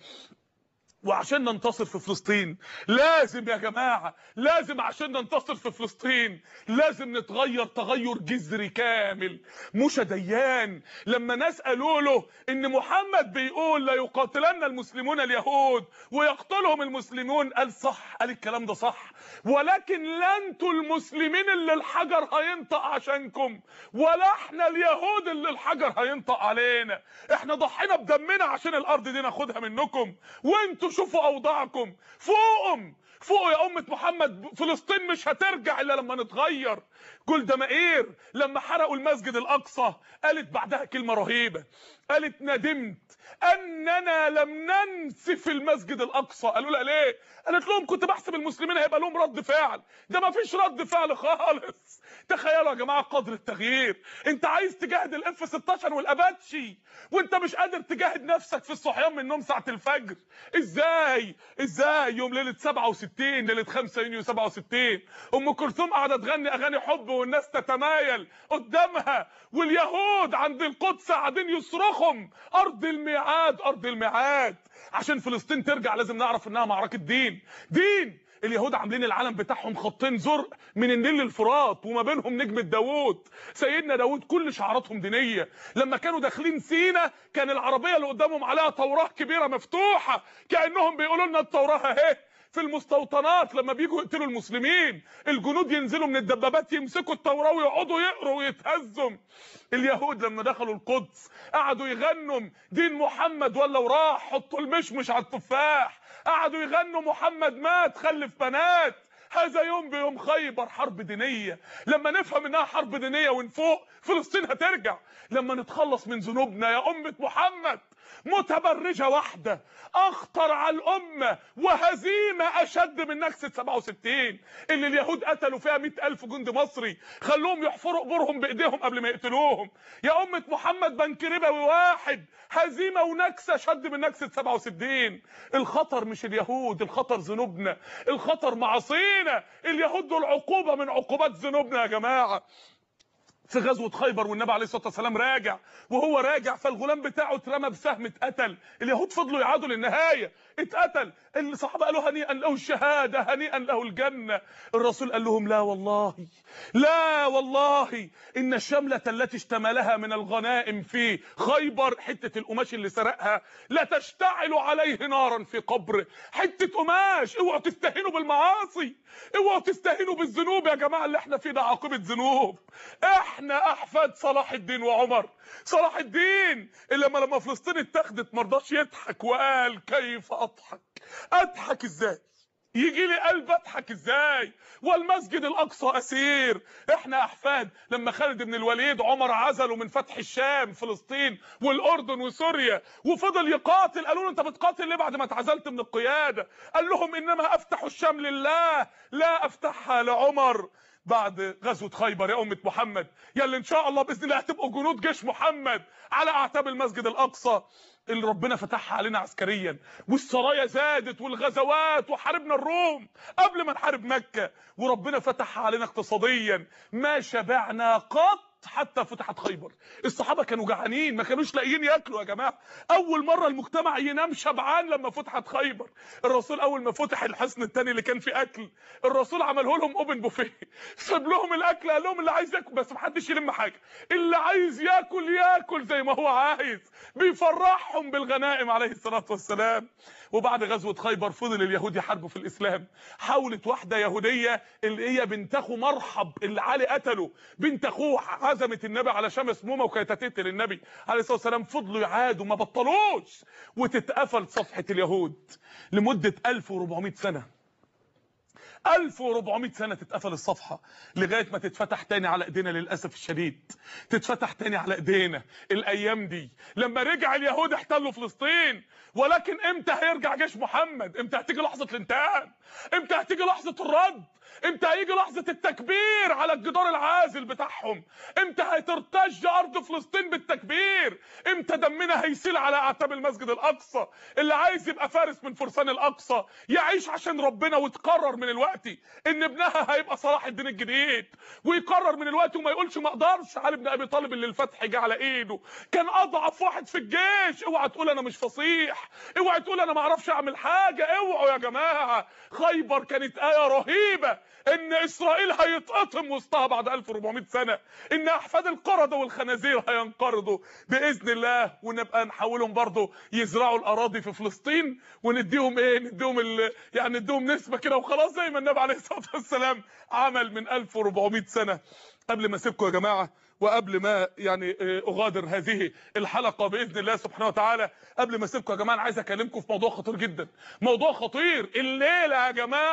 [SPEAKER 2] وعشان ننتصر في فلسطين لازم يا جماعة لازم عشان ننتصر في فلسطين لازم نتغير تغير جذري كامل مش ديان لما ناس قالوا له ان محمد بيقول لا يقاتلن المسلمون اليهود ويقتلهم المسلمون قال صح قال الكلام ده صح ولكن لا انتوا المسلمين اللي الحجر هينطق عشانكم ولا احنا اليهود اللي الحجر هينطق علينا احنا ضحينا بدمنا عشان الارض دي ناخدها منكم وانتوا شوفوا اوضاعكم فوقهم فوق يا أمة محمد فلسطين مش هترجع إلا لما نتغير جولدا مائير لما حرقوا المسجد الاقصى قالت بعدها كلمه رهيبه قالت ندمت اننا لم ننسف المسجد الاقصى قالوا لها ليه قالت لهم كنت بحسب المسلمين هيبقى لهم رد فعل ده ما فيش رد فعل خالص تخيلوا يا جماعه قدر التغيير انت عايز تجاهد الاف 16 والاباتشي وانت مش قادر تجاهد نفسك في الصحيان من النوم ساعه الفجر ازاي ازاي يوم ليله 67 ليله 5 يونيو 67 ام كلثوم قاعده تغني اغاني حب والناس تتمايل قدامها واليهود عند القدس قاعدين يصرخهم ارض الميعاد ارض الميعاد عشان فلسطين ترجع لازم نعرف انها معركه دين دين اليهود عاملين العلم بتاعهم خطين زرق من النيل للفرات وما بينهم نجمة داوود سيدنا داوود كل شعاراتهم دينية لما كانوا داخلين سينا كان العربية اللي قدامهم عليها توراة كبيرة مفتوحة كأنهم بيقولوا لنا التوراة اهي في المستوطنات لما بيجوا يقتلوا المسلمين الجنود ينزلوا من الدبابات يمسكوا التوراة ويقعدوا يقروا ويتهزوا اليهود لما دخلوا القدس قعدوا يغنوا دين محمد ولا وراح حطوا المشمش على التفاح قعدوا يغنوا محمد مات خلف بنات هذا يوم بيوم خيبر حرب دينية لما نفهم انها حرب دينية ونفوق فلسطين هترجع لما نتخلص من ذنوبنا يا أمة محمد متبرجة واحدة أخطر على الأمة وهزيمة أشد من نكسة 67 اللي اليهود قتلوا فيها 100 ألف جندي مصري خلوهم يحفروا قبورهم بإيديهم قبل ما يقتلوهم يا أمة محمد بنك ربوي واحد هزيمة ونكسة شد من نكسة 67 الخطر مش اليهود الخطر ذنوبنا الخطر معاصينا اليهود دول عقوبة من عقوبات ذنوبنا يا جماعة في غزوة خيبر والنبي عليه الصلاة والسلام راجع وهو راجع فالغلام بتاعه اترمى بسهم اتقتل اليهود فضلوا يعادوا للنهاية اتقتل الصحابة قالوا هنيئا له الشهادة هنيئا له الجنة الرسول قال لهم لا والله لا والله إن الشملة التي اشتملها من الغنائم في خيبر حتة القماش اللي سرقها لا تشتعل عليه نارا في قبره حتة قماش اوعوا تستهينوا بالمعاصي اوعوا تستهينوا بالذنوب يا جماعة اللي احنا فيه ده عاقبة ذنوب احنا احفاد صلاح الدين وعمر صلاح الدين اللي لما لما فلسطين اتخذت مرضاش يضحك وقال كيف اضحك اضحك ازاي يجي لي قلب اضحك ازاي والمسجد الاقصى اسير احنا احفاد لما خالد بن الوليد عمر عزله من فتح الشام فلسطين والاردن وسوريا وفضل يقاتل قالوا له انت بتقاتل ليه بعد ما اتعزلت من القياده قال لهم انما افتح الشام لله لا افتحها لعمر بعد غزوة خيبر يا أمة محمد يلي إن شاء الله بإذن الله هتبقوا جنود جيش محمد على أعتاب المسجد الأقصى اللي ربنا فتحها علينا عسكريا والسرايا زادت والغزوات وحاربنا الروم قبل ما نحارب مكة وربنا فتحها علينا اقتصاديا ما شبعنا قط حتى فتحت خيبر الصحابة كانوا جعانين ما كانوش لاقيين ياكلوا يا جماعة اول مرة المجتمع ينام شبعان لما فتحت خيبر الرسول اول ما فتح الحصن التاني اللي كان فيه اكل الرسول عمله لهم اوبن بوفيه ساب لهم الاكل قال لهم اللي عايز ياكل بس محدش يلم حاجة اللي عايز ياكل ياكل زي ما هو عايز بيفرحهم بالغنائم عليه الصلاة والسلام وبعد غزوة خيبر فضل اليهود يحاربوا في الإسلام حاولت واحدة يهودية اللي هي بنت أخو مرحب اللي علي قتله بنت أخوه عزمت النبي على شام مسمومة وكانت هتقتل النبي عليه الصلاة والسلام فضلوا يعادوا ما بطلوش وتتقفل صفحة اليهود لمدة 1400 سنة 1400 سنة تتقفل الصفحة لغاية ما تتفتح تاني على ايدينا للأسف الشديد تتفتح تاني على ايدينا الأيام دي لما رجع اليهود احتلوا فلسطين ولكن امتى هيرجع جيش محمد امتى هتيجي لحظة الانتقام امتى هتيجي لحظة الرد امتى هيجي لحظة التكبير على الجدار العازل بتاعهم امتى هترتج ارض فلسطين بالتكبير امتى دمنا هيسيل على اعتاب المسجد الاقصى اللي عايز يبقى فارس من فرسان الاقصى يعيش عشان ربنا وتقرر من الوقت ان ابنها هيبقى صلاح الدين الجديد ويقرر من الوقت وما يقولش ما اقدرش علي بن ابي طالب اللي الفتح جه على ايده كان اضعف واحد في الجيش اوعى تقول انا مش فصيح اوعى تقول انا ما اعرفش اعمل حاجه اوعوا يا جماعه خيبر كانت ايه رهيبه ان اسرائيل هيتقطم وسطها بعد 1400 سنه ان احفاد القرده والخنازير هينقرضوا باذن الله ونبقى نحولهم برضه يزرعوا الاراضي في فلسطين ونديهم ايه نديهم ال... يعني نديهم نسبه كده وخلاص زي ما النبي عليه الصلاه والسلام عمل من 1400 سنه قبل ما اسيبكم يا جماعه وقبل ما يعني اغادر هذه الحلقه باذن الله سبحانه وتعالى قبل ما اسيبكم يا جماعه انا عايز اكلمكم في موضوع خطير جدا موضوع خطير الليله يا جماعه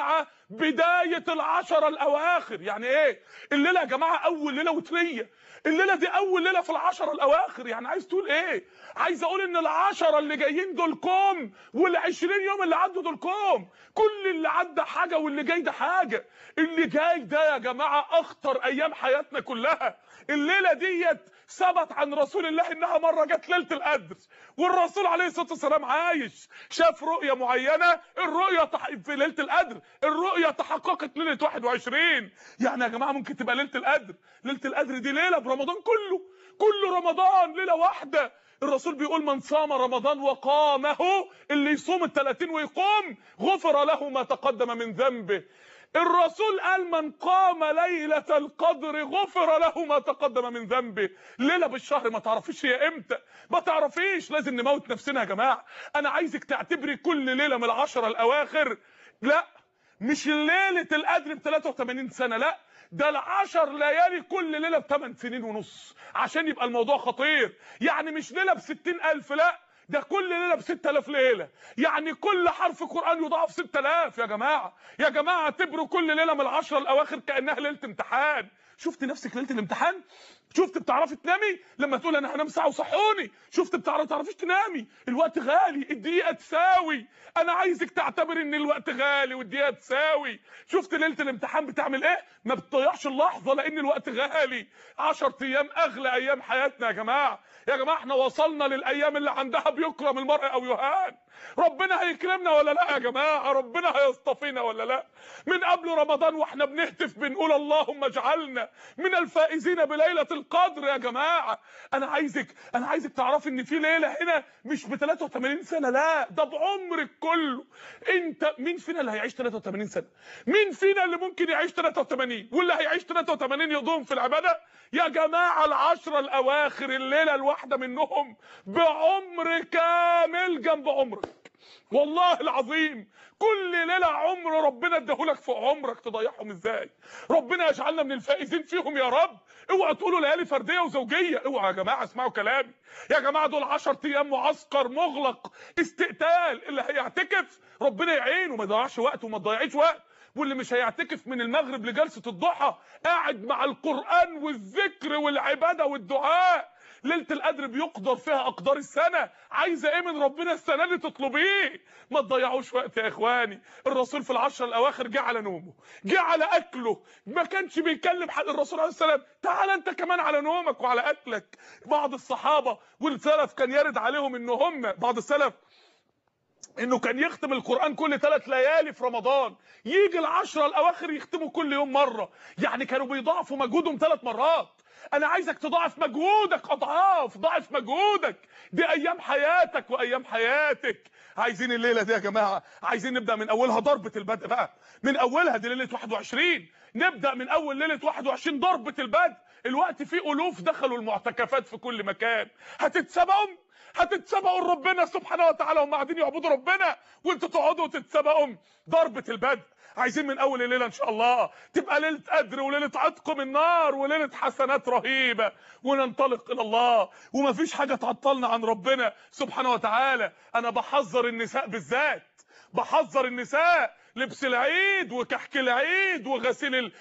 [SPEAKER 2] بدايه العشره الاواخر يعني ايه الليله يا جماعه اول ليله وتريه الليله دي اول ليله في العشره الاواخر يعني عايز تقول ايه عايز اقول ان العشره اللي جايين دول كوم وال20 يوم اللي عدوا دول كوم كل اللي عدى حاجه واللي جاي ده حاجه اللي جاي ده يا جماعه اخطر ايام حياتنا كلها الليله ديت ثبت عن رسول الله انها مره جت ليله القدر والرسول عليه الصلاه والسلام عايش شاف رؤيه معينه الرؤيه تح... في ليله القدر الرؤيه تحققت ليله 21 يعني يا جماعه ممكن تبقى ليله القدر ليله القدر دي ليله برمضان كله كل رمضان ليله واحده الرسول بيقول من صام رمضان وقامه اللي يصوم ال 30 ويقوم غفر له ما تقدم من ذنبه الرسول قال من قام ليلة القدر غفر له ما تقدم من ذنبه ليلة بالشهر ما تعرفيش هي امتى ما تعرفيش لازم نموت نفسنا يا جماعة انا عايزك تعتبري كل ليلة من العشرة الاواخر لا مش ليلة القدر ب 83 سنة لا ده العشر ليالي كل ليلة بثمان سنين ونص عشان يبقى الموضوع خطير يعني مش ليلة بستين ألف لا ده كل ليله ب 6000 ليله يعني كل حرف قران يضاعف 6000 يا جماعه يا جماعه اعتبروا كل ليله من العشره الاواخر كانها ليله امتحان شفت نفسك ليله الامتحان شفت بتعرفي تنامي لما تقول انا هنام ساعه وصحوني شفت بتعرفي تعرفيش تنامي الوقت غالي الدقيقه تساوي انا عايزك تعتبر ان الوقت غالي والدقيقه تساوي شفت ليله الامتحان بتعمل ايه ما بتضيعش اللحظه لان الوقت غالي 10 ايام اغلى ايام حياتنا يا جماعه يا جماعه احنا وصلنا للايام اللي عندها بيكرم المرء او يهان ربنا هيكرمنا ولا لا يا جماعه ربنا هيصطفينا ولا لا من قبل رمضان واحنا بنهتف بنقول اللهم اجعلنا من الفائزين بليله القدر يا جماعه انا عايزك انا عايزك تعرفي ان في ليله هنا مش ب 83 سنه لا ده بعمرك كله انت مين فينا اللي هيعيش 83 سنه مين فينا اللي ممكن يعيش 83 واللي هيعيش 83 يضم في العباده يا جماعه العشره الاواخر الليله الواحده منهم بعمر كامل جنب عمرك والله العظيم كل ليله عمر ربنا اداهولك في عمرك تضيعهم ازاي ربنا يجعلنا من الفائزين فيهم يا رب اوعى تقولوا ليالي فرديه وزوجيه اوعى يا جماعه اسمعوا كلامي يا جماعه دول 10 ايام معسكر مغلق استقتال اللي هيعتكف ربنا يعينه ما يضيعش وقت وما تضيعيش وقت واللي مش هيعتكف من المغرب لجلسه الضحى قاعد مع القران والذكر والعباده والدعاء ليله القدر بيقدر فيها اقدار السنه عايزه ايه من ربنا السنه دي تطلبيه ما تضيعوش وقت يا اخواني الرسول في العشر الاواخر جه على نومه جه على اكله ما كانش بيكلم حد الرسول عليه السلام تعال انت كمان على نومك وعلى اكلك بعض الصحابه والسلف كان يرد عليهم ان هم بعض السلف انه كان يختم القران كل ثلاث ليالي في رمضان يجي العشرة الاواخر يختموا كل يوم مره يعني كانوا بيضاعفوا مجهودهم ثلاث مرات انا عايزك تضاعف مجهودك اضعاف ضاعف مجهودك دي ايام حياتك وايام حياتك عايزين الليله دي يا جماعه عايزين نبدا من اولها ضربه البدء بقى من اولها دي ليله 21 نبدا من اول ليله 21 ضربه البدء الوقت فيه الوف دخلوا المعتكفات في كل مكان هتتسبقوا هتتسبقوا لربنا سبحانه وتعالى هم قاعدين يعبدوا ربنا وانتوا تقعدوا تتسبقوا ضربه البدء عايزين من اول الليله ان شاء الله تبقى ليله قدر وليله عتق من النار وليله حسنات رهيبه وننطلق الى الله ومفيش حاجه تعطلنا عن ربنا سبحانه وتعالى انا بحذر النساء بالذات بحذر النساء لبس العيد وكحك العيد وغسيل ال...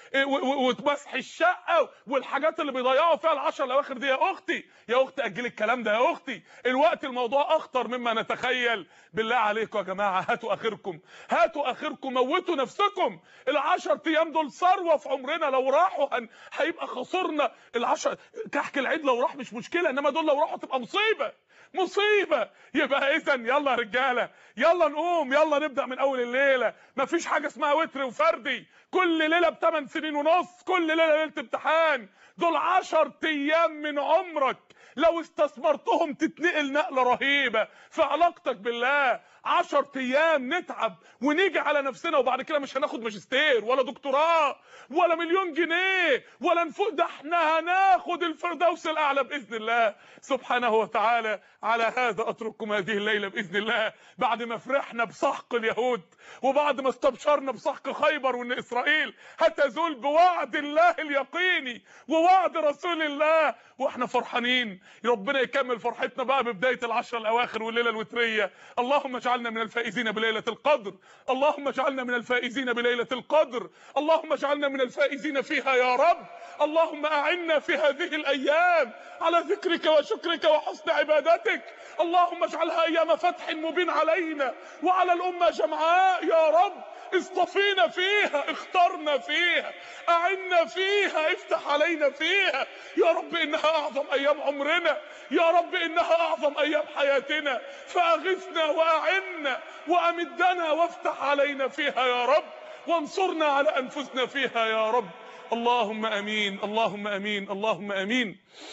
[SPEAKER 2] ومسح الشقه والحاجات اللي بيضيعوا فيها العشر الاواخر دي يا اختي يا اختي اجلي الكلام ده يا اختي الوقت الموضوع اخطر مما نتخيل بالله عليكم يا جماعه هاتوا اخركم هاتوا اخركم موتوا نفسكم العشر ايام دول ثروه في عمرنا لو راحوا هن... هيبقى خسرنا العشر كحك العيد لو راح مش مشكله انما دول لو راحوا تبقى مصيبه مصيبه يبقى اذا يلا يا رجاله يلا نقوم يلا نبدا من اول الليله مفيش حاجه اسمها وتر وفردي كل ليله بثمان سنين ونص كل ليله ليله امتحان دول 10 ايام من عمرك لو استثمرتهم تتنقل نقله رهيبه في علاقتك بالله 10 ايام نتعب ونيجي على نفسنا وبعد كده مش هناخد ماجستير ولا دكتوراه ولا مليون جنيه ولا نفوق ده احنا هناخد الفردوس الاعلى باذن الله سبحانه وتعالى على هذا اترككم هذه الليله باذن الله بعد ما فرحنا بسحق اليهود وبعد ما استبشرنا بسحق خيبر وان اسرائيل هتزول بوعد الله اليقيني ووعد رسول الله واحنا فرحانين ربنا يكمل فرحتنا بقى ببدايه العشر الاواخر والليله الوتريه اللهم اجعل اجعلنا من الفائزين بليلة القدر اللهم اجعلنا من الفائزين بليلة القدر اللهم اجعلنا من الفائزين فيها يا رب اللهم أعنا في هذه الأيام على ذكرك وشكرك وحسن عبادتك اللهم اجعلها أيام فتح مبين علينا وعلى الأمة جمعاء يا رب اصطفينا فيها اخترنا فيها أعنا فيها افتح علينا فيها يا رب إنها أعظم أيام عمرنا يا رب إنها أعظم أيام حياتنا فأغثنا وأعنا وأمدنا وافتح علينا فيها يا رب وانصرنا على أنفسنا فيها يا رب اللهم أمين اللهم أمين اللهم أمين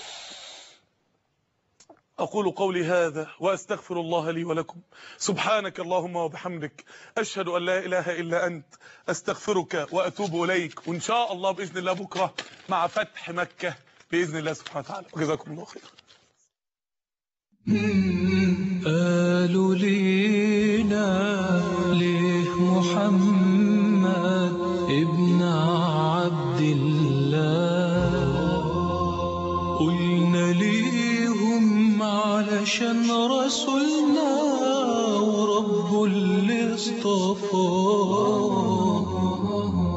[SPEAKER 2] أقول قولي هذا وأستغفر الله لي ولكم سبحانك اللهم وبحمدك أشهد أن لا إله إلا أنت أستغفرك وأتوب إليك وإن شاء الله بإذن الله بكرة مع فتح مكة بإذن الله سبحانه وتعالى وجزاكم الله خير
[SPEAKER 3] قالوا لينا ليه محمد ابن عبد الله قلنا ليهم علشان رسولنا ورب اللي اصطفاه